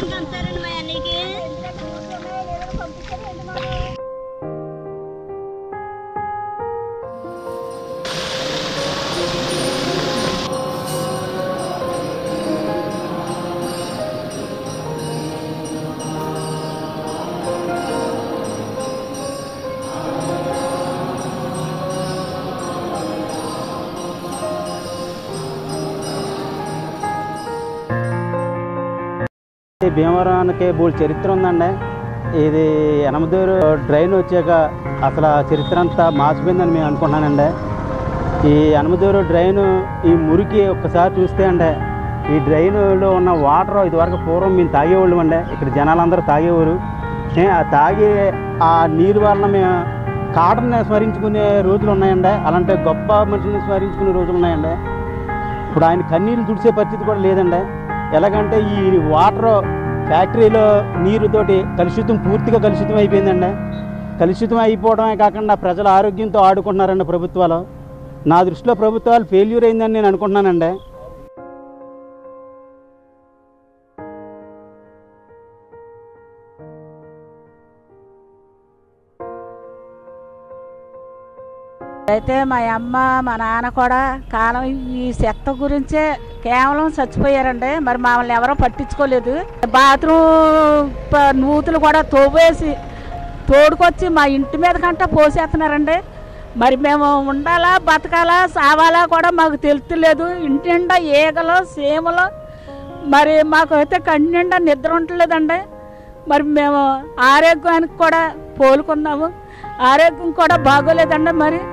టైంకి వస్తారండి మా అన్నయ్యకి ఈ భీమవరానికి బోల్ చరిత్ర ఉందండి ఇది ఎనమదూరు డ్రైన్ వచ్చాక అసలు ఆ చరిత్ర అంతా మార్చిపోయిందని మేము అనుకున్నానండి ఈ ఎనమదూరు డ్రైన్ ఈ మురికి ఒక్కసారి చూస్తే అండి ఈ డ్రైన్లో ఉన్న వాటర్ ఇదివరకు పూర్వం మేము తాగేవాళ్ళం అండి ఇక్కడ జనాలందరూ తాగేవారు ఏ, ఆ తాగే ఆ నీరు వలన మేము కాటన్ని స్మరించుకునే రోజులు ఉన్నాయండి అలాంటి గొప్ప మనుషుల్ని స్మరించుకునే రోజులు ఉన్నాయండి ఇప్పుడు ఆయన కన్నీళ్ళు తుడిచే పరిస్థితి కూడా లేదండి ఎలాగంటే ఈ వాటర్ ఫ్యాక్టరీలో నీరుతోటి కలుషితం పూర్తిగా కలుషితం అయిపోయిందండి కలుషితం అయిపోవడమే కాకుండా ప్రజల ఆరోగ్యంతో ఆడుకుంటున్నారండి ప్రభుత్వాలు నా దృష్టిలో ప్రభుత్వాలు ఫెయిల్యూర్ అయిందని నేను అనుకుంటున్నానండి అయితే మా అమ్మ మా నాన్న కూడా కాలం ఈ చెత్త గురించే కేవలం చచ్చిపోయారండి మరి మమ్మల్ని ఎవరో పట్టించుకోలేదు బాత్రూమ్ ప- నూతులు కూడా తోవేసి తోడుకొచ్చి మా ఇంటి మీద కంట పోసేస్తున్నారండి మరి మేము ఉండాలా బతకాలా సావాలా కూడా మాకు తెలుస్తలేదు ఇంటి నిండా ఈగలు సీమలు మరి మాకు అయితే కంటి నిండా నిద్ర ఉండలేదండి మరి మేము ఆరోగ్యానికి కూడా పోలుకున్నాము ఆరోగ్యం కూడా బాగోలేదండి మరి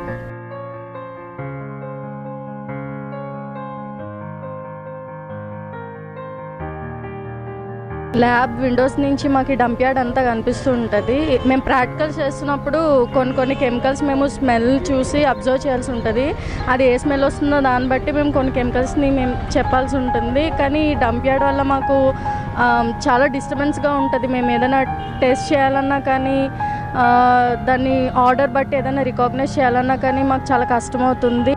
ల్యాబ్ విండోస్ నుంచి మాకు డంప్ యార్డ్ అంతా కనిపిస్తూ ఉంటుంది మేము ప్రాక్టికల్స్ చేస్తున్నప్పుడు కొన్ని కొన్ని కెమికల్స్ మేము స్మెల్ చూసి అబ్జర్వ్ చేయాల్సి ఉంటుంది అది ఏ స్మెల్ వస్తుందో దాన్ని బట్టి మేము కొన్ని కెమికల్స్ని మేము చెప్పాల్సి ఉంటుంది కానీ ఈ డంప్ యార్డ్ వల్ల మాకు ఆ, చాలా డిస్టర్బెన్స్గా ఉంటుంది మేము ఏదైనా టెస్ట్ చేయాలన్నా కానీ ఆ, దాన్ని ఆర్డర్ బట్టి ఏదైనా రికాగ్నైజ్ చేయాలన్నా కానీ మాకు చాలా కష్టమవుతుంది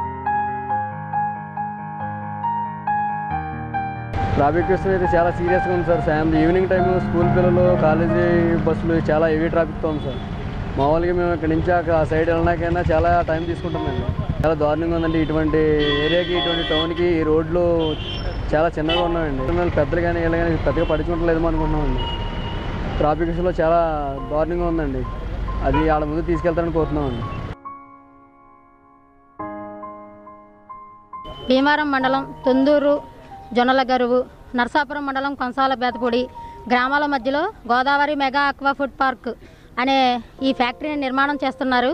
ట్రాఫిక్ విషయం అయితే చాలా సీరియస్గా ఉంది sir family evening time school పిల్లలు కాలేజీ బస్సులు చాలా హెవీ ట్రాఫిక్తో ఉంది సార్ మామూలుగా మేము ఇక్కడ నుంచి అక్కడ ఆ సైడ్ వెళ్ళడానికైనా చాలా టైం తీసుకుంటామండి చాలా దారుణంగా ఉందండి ఇటువంటి ఏరియాకి ఇటువంటి టౌన్కి ఈ రోడ్లు చాలా చిన్నగా ఉన్నాయండి పిల్లలు పెద్దలు కానీ వీళ్ళు కానీ పెద్దగా పడుచుకుంటలేదేమో అనుకుంటున్నామండి ట్రాఫిక్ విషయంలో చాలా దారుణంగా ఉందండి అది వాళ్ళ ముందు తీసుకెళ్తారని కోరుతున్నామండి భీమారం మండలం తొందూరు జొన్నల గరువు నర్సాపురం మండలం కొంసాల బేతపూడి గ్రామాల మధ్యలో Godavari mega aqua food park అనే ఈ ఫ్యాక్టరీని నిర్మాణం చేస్తున్నారు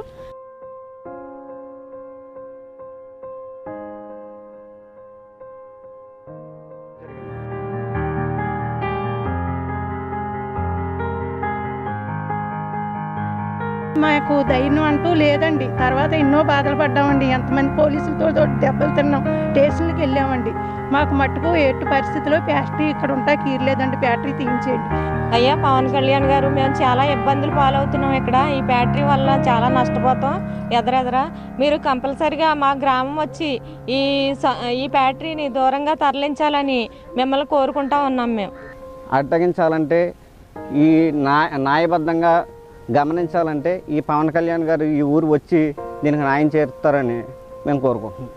మాకు ధైర్యం అంటూ లేదండి తర్వాత ఎన్నో బాధలు పడ్డామండి ఎంతమంది పోలీసులతో తో దెబ్బలు తిన్నాం స్టేషన్కి వెళ్ళామండి మాకు మట్టుకు ఎట్టు పరిస్థితిలో ఫ్యాక్టరీ ఇక్కడ ఉంటా కీరలేదండి ఫ్యాక్టరీ తీయించేయండి అయ్యా పవన్ కళ్యాణ్ గారు మేము చాలా ఇబ్బందులు పాలవుతున్నాం ఇక్కడ ఈ బ్యాటరీ వల్ల చాలా నష్టపోతాం ఎదరెదర మీరు కంపల్సరిగా మా గ్రామం వచ్చి ఈ స- ఈ బ్యాటరీని దూరంగా తరలించాలని మిమ్మల్ని కోరుకుంటా ఉన్నాం మేము అడ్డగించాలంటే ఈ న్యాయ న్యాయబద్ధంగా గమనించాలంటే ఈ పవన్ కళ్యాణ్ గారు ఈ ఊరు వచ్చి దీనికి న్యాయం చేరుతారని మేము కోరుకుంటున్నాం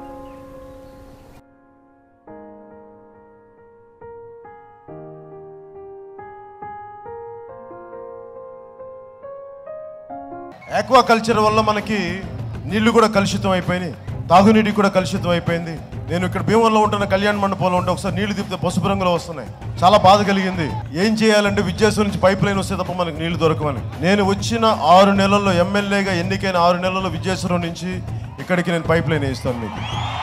ఆక్వా కల్చర్ వల్ల మనకి నీళ్లు కూడా కలుషితం అయిపోయినాయి తాగునీటి కూడా కలుషితం అయిపోయింది నేను ఇక్కడ భీమంలో ఉంటున్న కళ్యాణ మండపంలో ఉంటే ఒకసారి నీళ్లు తిప్పితే పసుపు రంగులో వస్తున్నాయి చాలా బాధ కలిగింది ఏం చేయాలంటే విద్యాసం నుంచి పైప్ లైన్ వస్తే తప్ప మనకి నీళ్లు దొరకమని నేను వచ్చిన ఆరు నెలల్లో ఎమ్మెల్యేగా ఎన్నికైన ఆరు నెలల్లో విద్యాసురం నుంచి ఇక్కడికి నేను పైప్ లైన్ వేస్తాను మీకు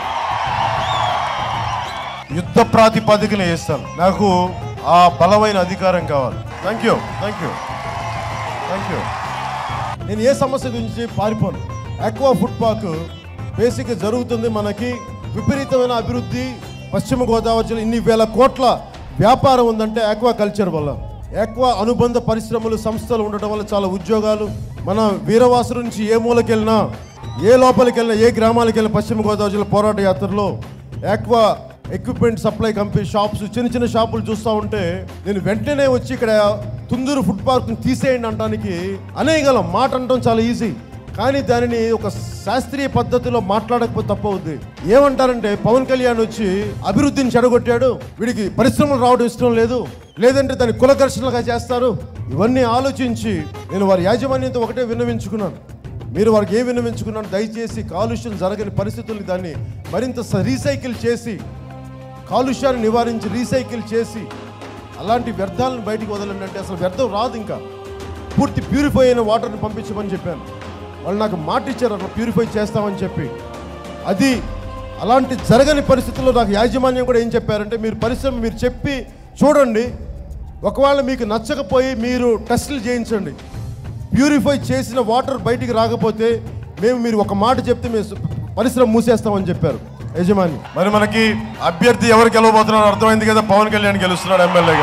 యుద్ధ ప్రాతిపదికన వేస్తాను నాకు ఆ బలమైన అధికారం కావాలి thank you thank you thank you నేను ఏ సమస్య గురించి పారిపోను ఆక్వా ఫుడ్ పార్క్ బేసిక్గా జరుగుతుంది మనకి విపరీతమైన అభివృద్ధి పశ్చిమ గోదావరి జిల్లా ఇన్ని వేల కోట్ల వ్యాపారం ఉందంటే ఆక్వా కల్చర్ వల్ల ఆక్వా అనుబంధ పరిశ్రమలు సంస్థలు ఉండటం వల్ల చాలా ఉద్యోగాలు మన వీరవాసు నుంచి ఏ మూలకి వెళ్ళినా ఏ లోపలికి వెళ్ళినా ఏ గ్రామాలకు వెళ్ళినా పశ్చిమ గోదావరి జిల్లా పోరాట యాత్రలో aqua equipment supply company shops చిన్న చిన్న షాపులు చూస్తూ ఉంటే నేను వెంటనే వచ్చి ఇక్కడ తుందూరు ఫుడ్ పార్క్ని తీసేయండి అనడానికి అనేయగలం మాట అనడం చాలా ఈజీ కానీ దానిని ఒక శాస్త్రీయ పద్ధతిలో మాట్లాడకపోతే తప్పవుద్ది ఏమంటారంటే పవన్ కళ్యాణ్ వచ్చి అభివృద్ధిని చెడగొట్టాడు వీడికి పరిశ్రమలు రావడం ఇష్టం లేదు లేదంటే దాన్ని కులఘర్షణలుగా చేస్తారు ఇవన్నీ ఆలోచించి నేను వారి యాజమాన్యంతో ఒకటే విన్నవించుకున్నాను మీరు వారికి ఏ విన్నవించుకున్నాను దయచేసి కాలుష్యం జరగని పరిస్థితుల్ని దాన్ని మరింత స- రీసైకిల్ చేసి కాలుష్యాన్ని నివారించి రీసైకిల్ చేసి అలాంటి వ్యర్థాలను బయటికి వదలండి అంటే అసలు వ్యర్థం రాదు ఇంకా పూర్తి ప్యూరిఫై అయిన వాటర్ని పంపించమని చెప్పాను వాళ్ళు నాకు మాట ఇచ్చారు అట్లా ప్యూరిఫై చేస్తామని చెప్పి అది అలాంటి జరగని పరిస్థితుల్లో నాకు యాజమాన్యం కూడా ఏం చెప్పారంటే మీరు పరిశ్రమ మీరు చెప్పి చూడండి ఒకవేళ మీకు నచ్చకపోయి మీరు టెస్టులు చేయించండి ప్యూరిఫై చేసిన వాటర్ బయటికి రాకపోతే మేము మీరు ఒక మాట చెప్తే మేము పరిశ్రమ మూసేస్తామని చెప్పారు యజమాని మరి మనకి అభ్యర్థి ఎవరు గెలవబోతున్నారో అర్థమైంది కదా పవన్ కళ్యాణ్ గెలుస్తున్నాడు ఎమ్మెల్యేగా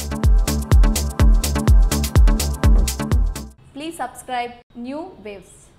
Please subscribe New Waves.